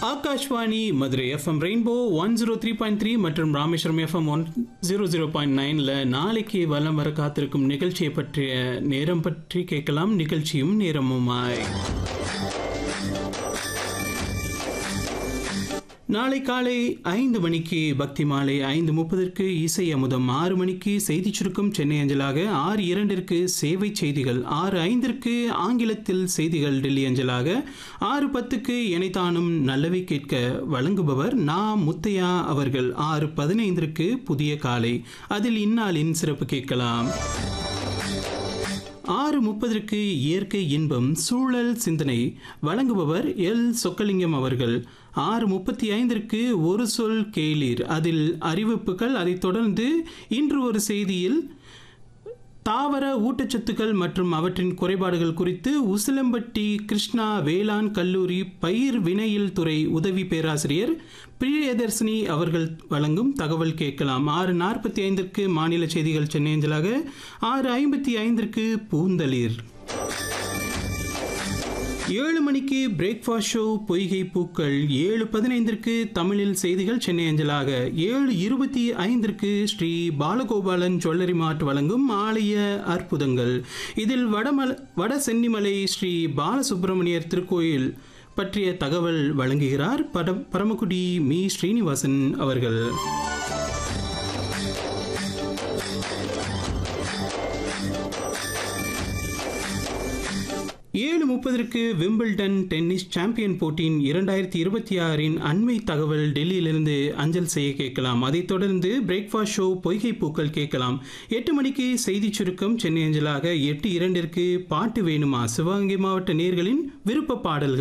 Akashvani Madurai FM rainbow one zero three point three மற்றும் Rameswaram FM one zero zero point நைனில் நாளைக்கு வலம் வர காத்திருக்கும் நிகழ்ச்சியை பற்றிய நேரம் பற்றி கேட்கலாம் நிகழ்ச்சியும் நேரமுமாய் நாளை காலை ஐந்து மணிக்கு பக்தி மாலை ஐந்து முப்பதற்கு இசை அமுதம் ஆறு மணிக்கு செய்தி சுருக்கம் சென்னை அஞ்சலாக ஆறு இரண்டிற்கு சேவை செய்திகள் ஆறு ஐந்திற்கு ஆங்கிலத்தில் செய்திகள் டெல்லி அஞ்சலாக ஆறு பத்துக்கு இணைத்தானும் நல்லவை கேட்க வழங்குபவர் நா முத்தையா அவர்கள் ஆறு பதினைந்திற்கு புதிய காலை அதில் இந்நாளின் சிறப்பு கேட்கலாம் ஆறு முப்பதற்கு இயற்கை இன்பம் சூழல் சிந்தனை வழங்குபவர் எல் சொக்கலிங்கம் அவர்கள் ஆறு முப்பத்தி ஐந்திற்கு ஒரு சொல் கேளீர் அதில் அறிவிப்புகள் அதைத் தொடர்ந்து இன்று ஒரு செய்தியில் தாவர ஊட்டச்சத்துக்கள் மற்றும் அவற்றின் குறைபாடுகள் குறித்து உசிலம்பட்டி கிருஷ்ணா வேளாண் கல்லூரி பயிர் வினையில் துறை உதவி பேராசிரியர் பிரியதர்சினி அவர்கள் வழங்கும் தகவல் கேட்கலாம் ஆறு நாற்பத்தி ஐந்திற்கு மாநில செய்திகள் சென்னை அஞ்சலாக ஆறு ஐம்பத்தி ஐந்திற்கு பூந்தளிர் ஏழு மணிக்கு பிரேக்ஃபாஸ்ட் ஷோ பொய்கை பூக்கள் ஏழு பதினைந்திற்கு தமிழில் செய்திகள் சென்னை அஞ்சலாக ஏழு இருபத்தி ஐந்திற்கு ஸ்ரீ பாலகோபாலன் ஜுவல்லரி மார்ட் வழங்கும் ஆலய அற்புதங்கள் இதில் வடமல வட சென்னிமலை ஸ்ரீ பாலசுப்பிரமணியர் திருக்கோயில் பற்றிய தகவல் வழங்குகிறார் பட பரமக்குடி மீ ஸ்ரீனிவாசன் அவர்கள் ஏழு முப்பதற்கு விம்பிள்டன் டென்னிஸ் சாம்பியன் போட்டியின் இரண்டாயிரத்தி இருபத்தி ஆறின் அண்மை தகவல் டெல்லியிலிருந்து அஞ்சல் செய்ய கேட்கலாம் அதைத் தொடர்ந்து பிரேக்ஃபாஸ்ட் ஷோ பொய்கை பூக்கள் கேட்கலாம் எட்டு மணிக்கு செய்தி சுருக்கம் சென்னை அஞ்சலாக எட்டு இரண்டிற்கு பாட்டு வேணுமா சிவகங்கை மாவட்ட நேர்களின் விருப்ப பாடல்கள்